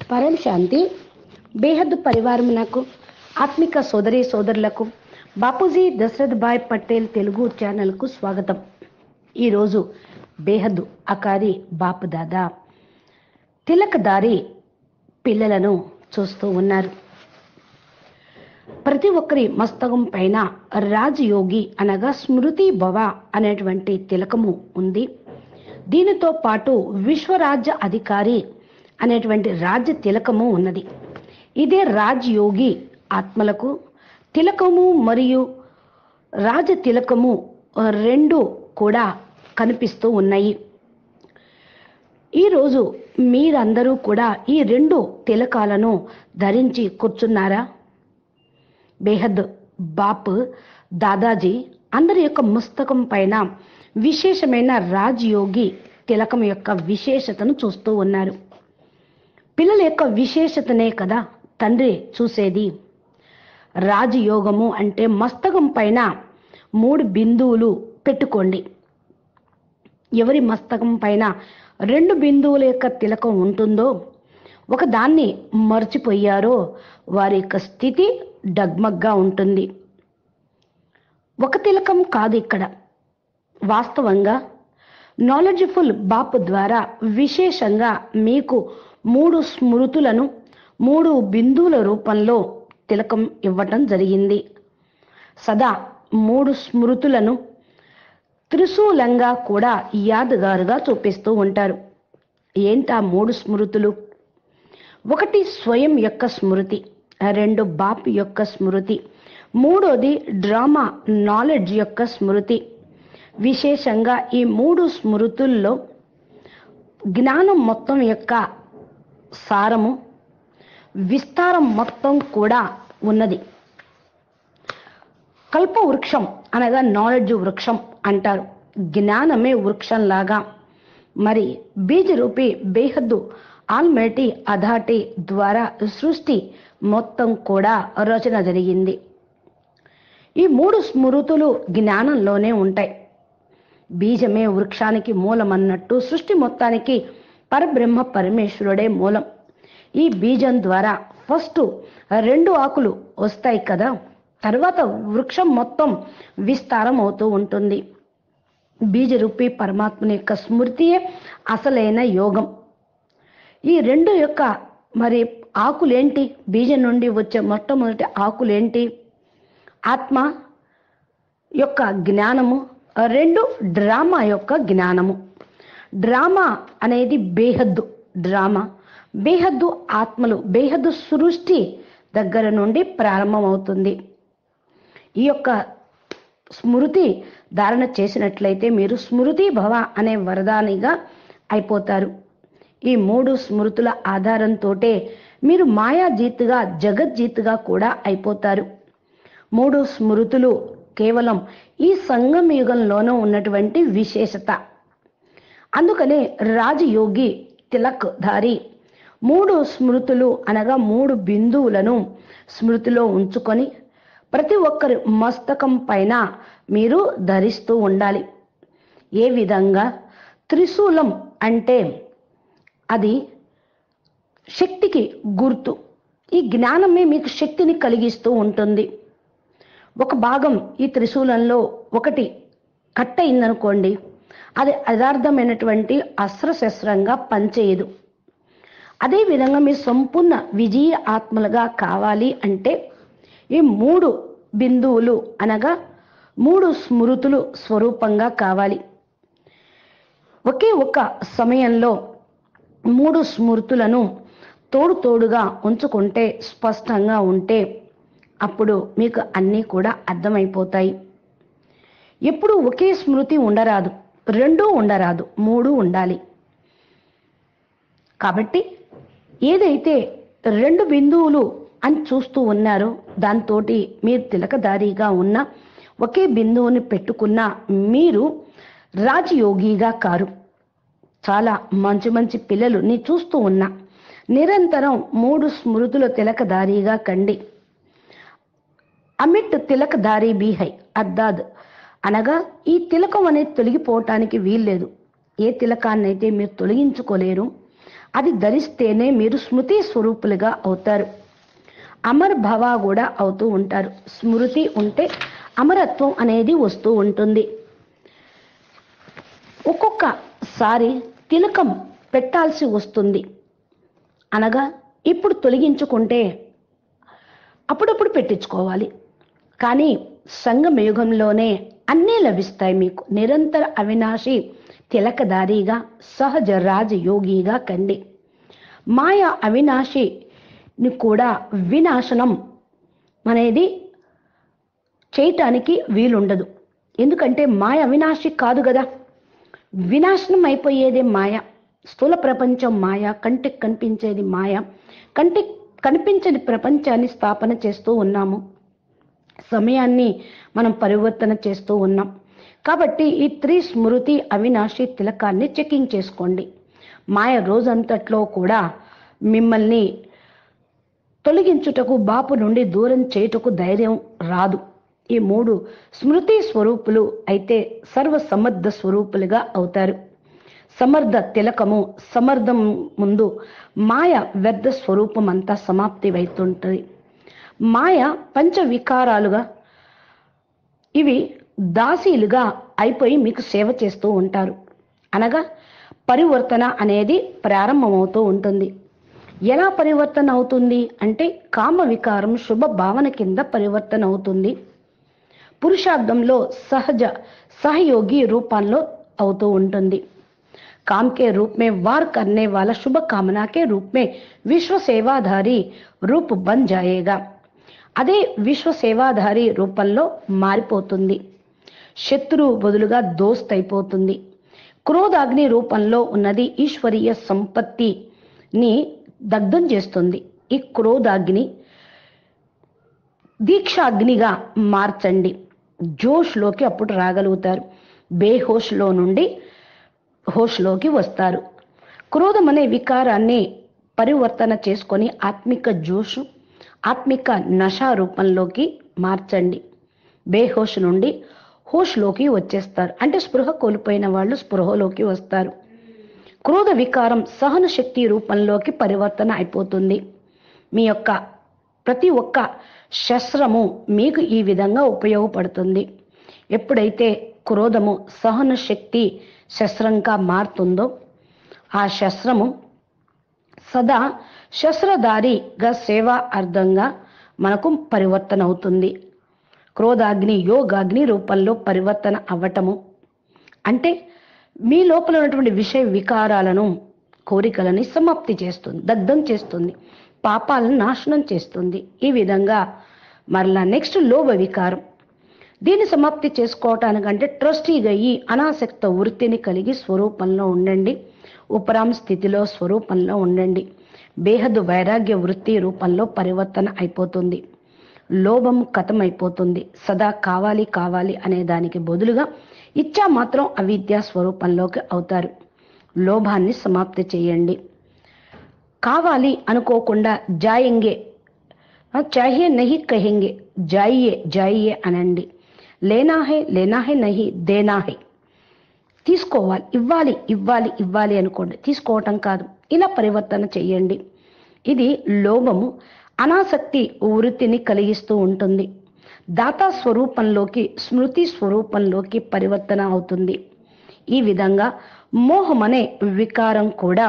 పరం శాంతి బేహద్దు పరివారమునకు ఆత్మిక సోదరి సోదరులకు బాపూజీ దశరథ్ భాయ్ పటేల్ తెలుగు ఛానల్కు స్వాగతం ఈరోజు బేహద్దు అకారి బాపు దాదా తిలకదారి పిల్లలను చూస్తూ ఉన్నారు ప్రతి ఒక్కరి మస్తకం పైన రాజయోగి అనగా స్మృతి భవ అనేటువంటి తిలకము ఉంది దీనితో పాటు విశ్వరాజ్య అధికారి అనేటువంటి రాజ్య తిలకము ఉన్నది ఇదే రాజయోగి ఆత్మలకు తిలకము మరియు రాజ తిలకము రెండు కూడా కనిపిస్తూ ఉన్నాయి ఈరోజు మీరందరూ కూడా ఈ రెండు తిలకాలను ధరించి కూర్చున్నారా బేహద్ బాప్ దాదాజీ అందరి యొక్క మస్తకం పైన విశేషమైన రాజయోగి తిలకం యొక్క విశేషతను చూస్తూ ఉన్నారు పిల్లల యొక్క విశేషతనే కదా తండ్రి చూసేది రాజయోగము అంటే మస్తకం పైన మూడు బిందువులు పెట్టుకోండి ఎవరి మస్తకం పైన రెండు బిందువుల యొక్క తిలకం ఉంటుందో ఒక దాన్ని మర్చిపోయారో వారి యొక్క స్థితి డగ్మగ్గా ఉంటుంది ఒక తిలకం కాదు ఇక్కడ వాస్తవంగా నాలెడ్జ్ఫుల్ బాప్ ద్వారా విశేషంగా మీకు మూడు స్మృతులను మూడు బిందువుల రూపంలో తిలకం ఇవ్వటం జరిగింది సదా మూడు స్మృతులను త్రిశూలంగా కూడా యాదగారుగా చూపిస్తూ ఉంటారు ఏంటా మూడు స్మృతులు ఒకటి స్వయం యొక్క స్మృతి రెండు బాప్ యొక్క స్మృతి మూడోది డ్రామా నాలెడ్జ్ యొక్క స్మృతి విశేషంగా ఈ మూడు స్మృతుల్లో జ్ఞానం మొత్తం యొక్క సారము విస్తారం మొత్తం కూడా ఉన్నది కల్ప వృక్షం అనగా నాలెడ్జ్ వృక్షం అంటారు జ్ఞానమే వృక్షంలాగా మరి బీజరూపి బేహద్దు ఆల్మేటి అధాటి ద్వారా సృష్టి మొత్తం కూడా రచన జరిగింది ఈ మూడు స్మృతులు జ్ఞానంలోనే ఉంటాయి బీజమే వృక్షానికి మూలమన్నట్టు సృష్టి మొత్తానికి పరబ్రహ్మ పరమేశ్వరుడే మూలం ఈ బీజం ద్వారా ఫస్ట్ రెండు ఆకులు వస్తాయి కదా తర్వాత వృక్షం మొత్తం విస్తారం అవుతూ ఉంటుంది బీజరూపి పరమాత్మని యొక్క స్మృతియే అసలైన యోగం ఈ రెండు యొక్క మరి ఆకులేంటి బీజం నుండి వచ్చే మొట్టమొదటి ఆకులేంటి ఆత్మ యొక్క జ్ఞానము రెండు డ్రామా యొక్క జ్ఞానము డ్రామా అనేది బేహద్దు డ్రామా బేహద్దు ఆత్మలు బేహద్దు సృష్టి దగ్గర నుండి ప్రారంభమవుతుంది ఈ యొక్క స్మృతి ధారణ చేసినట్లయితే మీరు స్మృతి భవ అనే వరదానిగా అయిపోతారు ఈ మూడు స్మృతుల ఆధారంతోటే మీరు మాయాజీత్గా జగజ్జీత్గా కూడా అయిపోతారు మూడు స్మృతులు కేవలం ఈ సంగమ యుగంలోనూ ఉన్నటువంటి విశేషత అందుకనే రాజయోగి తిలక్ ధారి మూడు స్మృతులు అనగా మూడు బిందువులను స్మృతిలో ఉంచుకొని ప్రతి ఒక్కరి మస్తకం పైన మీరు ధరిస్తూ ఉండాలి ఏ విధంగా త్రిశూలం అంటే అది శక్తికి గుర్తు ఈ జ్ఞానమే మీకు శక్తిని కలిగిస్తూ ఉంటుంది ఒక భాగం ఈ త్రిశూలంలో ఒకటి కట్ అయిందనుకోండి అది యథార్థమైనటువంటి అస్త్రశస్త్రంగా పనిచేయదు అదేవిధంగా మీరు సంపూర్ణ విజయ ఆత్మలుగా కావాలి అంటే ఈ మూడు బిందువులు అనగా మూడు స్మృతులు స్వరూపంగా కావాలి ఒకే ఒక సమయంలో మూడు స్మృతులను తోడు తోడుగా ఉంచుకుంటే స్పష్టంగా ఉంటే అప్పుడు మీకు అన్నీ కూడా అర్థమైపోతాయి ఎప్పుడు ఒకే స్మృతి ఉండరాదు రెండూ ఉండరాదు మూడు ఉండాలి కాబట్టి ఏదైతే రెండు బిందువులు అని చూస్తూ ఉన్నారో దాంతో మీరు తిలకదారిగా ఉన్న ఒకే బిందువుని పెట్టుకున్న మీరు రాజయోగిగా కారు చాలా మంచి మంచి పిల్లలు నీ చూస్తూ ఉన్నా నిరంతరం మూడు స్మృతుల తిలకదారిగా కండి అమిట్ తిలకదారి బీహై అద్దాద్ అనగా ఈ తిలకం అనేది తొలగిపోవటానికి వీల్లేదు ఏ తిలకాన్నైతే మీరు తొలగించుకోలేరు అది ధరిస్తేనే మీరు స్మృతి స్వరూపులుగా అవుతారు అమర్ భవ కూడా అవుతూ ఉంటారు స్మృతి ఉంటే అమరత్వం అనేది వస్తూ ఉంటుంది ఒక్కొక్కసారి తిలకం పెట్టాల్సి వస్తుంది అనగా ఇప్పుడు తొలగించుకుంటే అప్పుడప్పుడు పెట్టించుకోవాలి కానీ సంగమయుగంలోనే అన్నీ లభిస్తాయి మీకు నిరంతర అవినాశి తిలకదారిగా సహజ రాజయోగిగా కండి మాయ అవినాశిని కూడా వినాశనం అనేది చేయటానికి వీలుండదు ఎందుకంటే మాయ అవినాశి కాదు కదా వినాశనం అయిపోయేదే మాయ స్థూల ప్రపంచం మాయ కంటికి కనిపించేది మాయ కంటికి కనిపించని ప్రపంచాన్ని స్థాపన చేస్తూ ఉన్నాము సమయాన్ని మనం పరివర్తన చేస్తూ ఉన్నాం కాబట్టి ఈ త్రి స్మృతి అవినాశి తిలకాన్ని చెకింగ్ చేసుకోండి మాయ రోజంతట్లో కూడా మిమ్మల్ని తొలగించుటకు బాపు నుండి దూరం చేయుటకు ధైర్యం రాదు ఈ మూడు స్మృతి స్వరూపులు అయితే సర్వ సమర్థ స్వరూపులుగా అవుతారు సమర్థ తిలకము సమర్థం ముందు మాయ వ్యర్థ స్వరూపం అంతా సమాప్తి అవుతుంటుంది మాయ పంచ వికారాలుగా ఇవి దాసీలుగా అయిపోయి మీకు సేవ చేస్తూ ఉంటారు అనగా పరివర్తన అనేది ప్రారంభమవుతూ ఉంటుంది ఎలా పరివర్తన అవుతుంది అంటే కామ వికారం శుభ భావన కింద పరివర్తన అవుతుంది పురుషార్థంలో సహజ సహయోగి రూపంలో అవుతూ ఉంటుంది काम के रूप में वार करने वाला शुभ कामना के रूप में विश्व सेवाधारी రూప్ బన్ జాయేగా అదే విశ్వ సేవాధారి రూపంలో మారిపోతుంది శత్రువు బదులుగా దోస్త్ అయిపోతుంది క్రోధాగ్ని రూపంలో ఉన్నది ఈశ్వరీయ సంపత్తిని దగ్ధం చేస్తుంది ఈ క్రోధాగ్ని దీక్షాగ్నిగా మార్చండి జోష్లోకి అప్పుడు రాగలుగుతారు బేహోష్లో నుండి హోష్లోకి వస్తారు క్రోధం అనే వికారాన్ని పరివర్తన చేసుకొని ఆత్మిక జోషు ఆత్మిక నష రూపంలోకి మార్చండి బేహోష్ నుండి హోష్లోకి వచ్చేస్తారు అంటే స్పృహ కోల్పోయిన వాళ్ళు స్పృహలోకి వస్తారు క్రోధ వికారం సహన శక్తి రూపంలోకి పరివర్తన అయిపోతుంది మీ యొక్క ప్రతి ఒక్క శస్త్రము మీకు ఈ విధంగా ఉపయోగపడుతుంది ఎప్పుడైతే క్రోధము సహన శక్తి శస్త్రంగా మారుతుందో ఆ శస్త్రము సదా శస్త్రధారిగా సేవా అర్థంగా మనకు పరివర్తన అవుతుంది క్రోధాగ్ని యోగాగ్ని రూపంలో పరివర్తన అవ్వటము అంటే మీ లోపల ఉన్నటువంటి విషయ వికారాలను కోరికలని సమాప్తి చేస్తుంది దగ్ధం చేస్తుంది పాపాలను నాశనం చేస్తుంది ఈ విధంగా మరలా నెక్స్ట్ లోభ వికారం దీన్ని సమాప్తి చేసుకోవటానికంటే ట్రస్టీగా ఈ అనాసక్త వృత్తిని కలిగి స్వరూపంలో ఉండండి ఉపరామ స్థితిలో స్వరూపంలో ఉండండి బేహద్దు వైరాగ్య వృత్తి రూపంలో పరివర్తన అయిపోతుంది లోభం కథమైపోతుంది సదా కావాలి కావాలి అనే దానికి బదులుగా ఇచ్చా మాత్రం అవిద్యా స్వరూపంలోకి అవుతారు లోభాన్ని సమాప్తి చేయండి కావాలి అనుకోకుండా జాయింగే చాహియే నహి కహెంగే జాయియే జాయియే అనండి లేనా హై లేనా హై నహి దేనా హై తీసుకోవాలి ఇవ్వాలి ఇవ్వాలి ఇవ్వాలి అనుకోండి తీసుకోవటం కాదు ఇలా పరివర్తన చేయండి ఇది లోభము అనాసక్తి వృత్తిని కలిగిస్తూ ఉంటుంది దాతా స్వరూపంలోకి స్మృతి స్వరూపంలోకి పరివర్తన అవుతుంది ఈ విధంగా మోహం అనే వికారం కూడా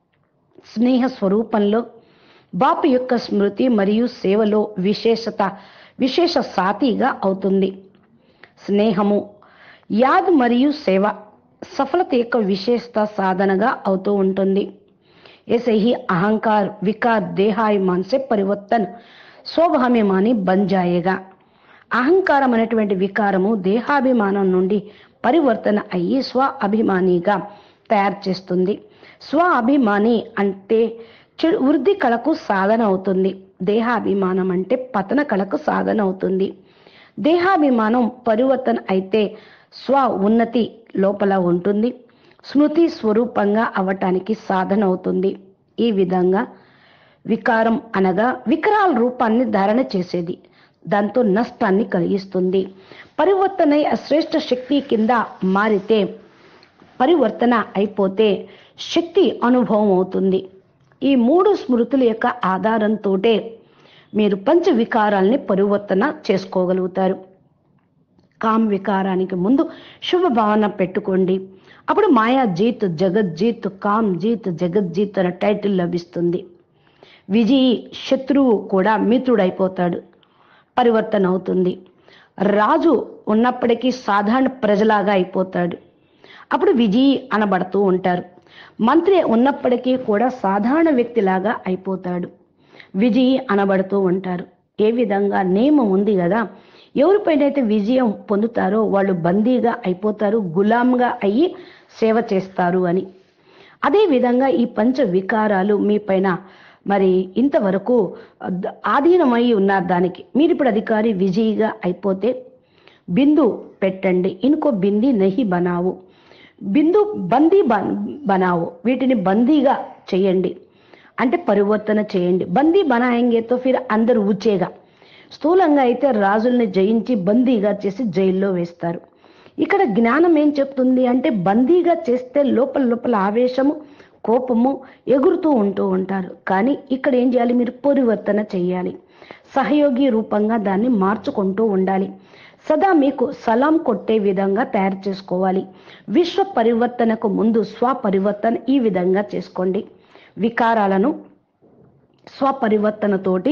స్నేహ స్వరూపంలో బాపు యొక్క స్మృతి మరియు సేవలో విశేషత విశేష సాతిగా అవుతుంది స్నేహము యాద్ మరియు సేవ సఫలత యొక్క విశేషత సాధనగా అవుతూ ఉంటుంది ऐसे ही अहंकार विकार देहाभिमान से परिवर्तन స్వభామ్యమాని బన్ జాయేగా అహంకారం అనేటువంటి వికారము దేహాభిమానం నుండి పరివర్తన అయ్యి స్వ అభిమానిగా తయారు చేస్తుంది స్వ అభిమాని అంటే చెడు వృద్ధి కళకు సాధన అవుతుంది దేహాభిమానం అంటే పతన కళకు సాధన అవుతుంది దేహాభిమానం పరివర్తన అయితే స్వ ఉన్నతి లోపల ఉంటుంది స్మృతి స్వరూపంగా అవటానికి సాధన అవుతుంది ఈ విధంగా వికారం అనగా వికరాల రూపాన్ని ధారణ చేసేది దాంతో నష్టాన్ని కలిగిస్తుంది పరివర్తన అశ్రేష్ట శక్తి కింద మారితే పరివర్తన అయిపోతే శక్తి అనుభవం అవుతుంది ఈ మూడు స్మృతుల యొక్క ఆధారంతోటే మీరు పంచ వికారాల్ని పరివర్తన చేసుకోగలుగుతారు కామ్ వికారానికి ముందు శుభ భావన పెట్టుకోండి అప్పుడు మాయా జీత్ జగజ్జీత్ కామ్ జీత్ జగజ్జీత్ అనే టైటిల్ లభిస్తుంది విజయి శత్రువు కూడా మిత్రుడైపోతాడు పరివర్తన అవుతుంది రాజు ఉన్నప్పటికీ సాధారణ ప్రజలాగా అయిపోతాడు అప్పుడు విజయి అనబడుతూ ఉంటారు మంత్రి ఉన్నప్పటికీ కూడా సాధారణ వ్యక్తిలాగా అయిపోతాడు విజయి అనబడుతూ ఉంటారు ఏ విధంగా నియమం ఉంది కదా ఎవరిపైనైతే విజయం పొందుతారో వాళ్ళు బందీగా అయిపోతారు గులాంగా అయ్యి సేవ చేస్తారు అని అదే విధంగా ఈ పంచ వికారాలు మీ పైన మరి ఇంతవరకు ద- ఆధీనమై ఉన్నారు దానికి మీరు ఇప్పుడు అధికారి విజయిగా అయిపోతే బిందు పెట్టండి ఇనుకో బింది నహి బనావు బిందు బందీ బన్ బనావు వీటిని బందీగా చేయండి అంటే పరివర్తన చేయండి బందీ బనాయంగే తో ఫిర్ అందరు ఊచేగా స్థూలంగా అయితే రాజుల్ని జయించి బందీగా చేసి జైల్లో వేస్తారు ఇక్కడ జ్ఞానం ఏం చెప్తుంది అంటే బందీగా చేస్తే లోపల లోపల ఆవేశము కోపము ఎగురుతూ ఉంటూ ఉంటారు కానీ ఇక్కడ ఏం చేయాలి మీరు పరివర్తన చేయాలి సహయోగి రూపంగా దాన్ని మార్చుకుంటూ ఉండాలి సదా మీకు సలాం కొట్టే విధంగా తయారు చేసుకోవాలి విశ్వ పరివర్తనకు ముందు స్వపరివర్తన ఈ విధంగా చేసుకోండి వికారాలను స్వపరివర్తనతోటి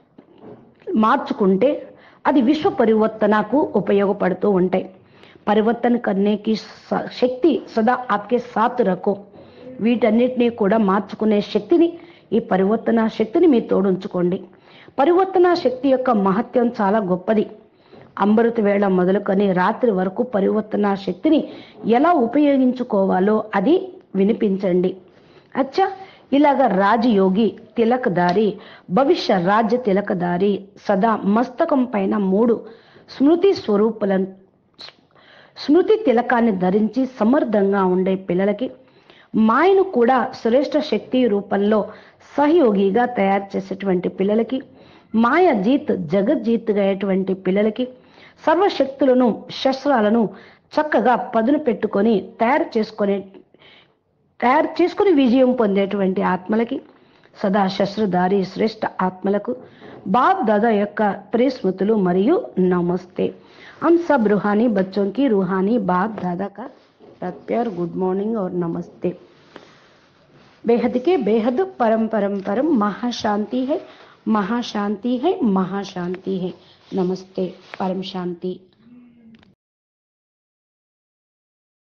మార్చుకుంటే అది విశ్వ పరివర్తనకు ఉపయోగపడుతూ ఉంటాయి పరివర్తన करने की స- శక్తి సదా ఆప్కే సాత్ రకో వీటన్నిటినీ కూడా మార్చుకునే శక్తిని ఈ పరివర్తన శక్తిని మీ తోడుంచుకోండి పరివర్తన శక్తి యొక్క మహత్యం చాలా గొప్పది అమృత వేళ మొదలుకొని రాత్రి వరకు పరివర్తన శక్తిని ఎలా ఉపయోగించుకోవాలో అది వినిపించండి అచ్చా ఇలాగ రాజయోగి తిలకదారి భవిష్య రాజ్య తిలకదారి సదా మస్తకం పైన మూడు స్మృతి స్వరూపులను స్మృతి తిలకాన్ని ధరించి సమర్థంగా ఉండే పిల్లలకి మాయను కూడా శ్రేష్ఠ శక్తి రూపంలో సహయోగిగా తయారు చేసేటువంటి పిల్లలకి మాయ జీత్ జగజ్జీత్గా అయ్యేటువంటి పిల్లలకి సర్వశక్తులను శస్త్రాలను చక్కగా పదును పెట్టుకొని తయారు చేసుకునే తయారు చేసుకుని విజయం పొందేటువంటి ఆత్మలకి సదా శస్త్రధారి శ్రేష్ఠ ఆత్మలకు బాప్ దాదా యొక్క ప్రేస్మృతులు మరియు నమస్తే हम सब रूहानी बच्चों की रूहानी बाप दादा का प्यार गुड मॉर्निंग और नमस्ते बेहद के बेहद परम परम परम महाशांति है महाशांति है महाशांति है नमस्ते परम शांति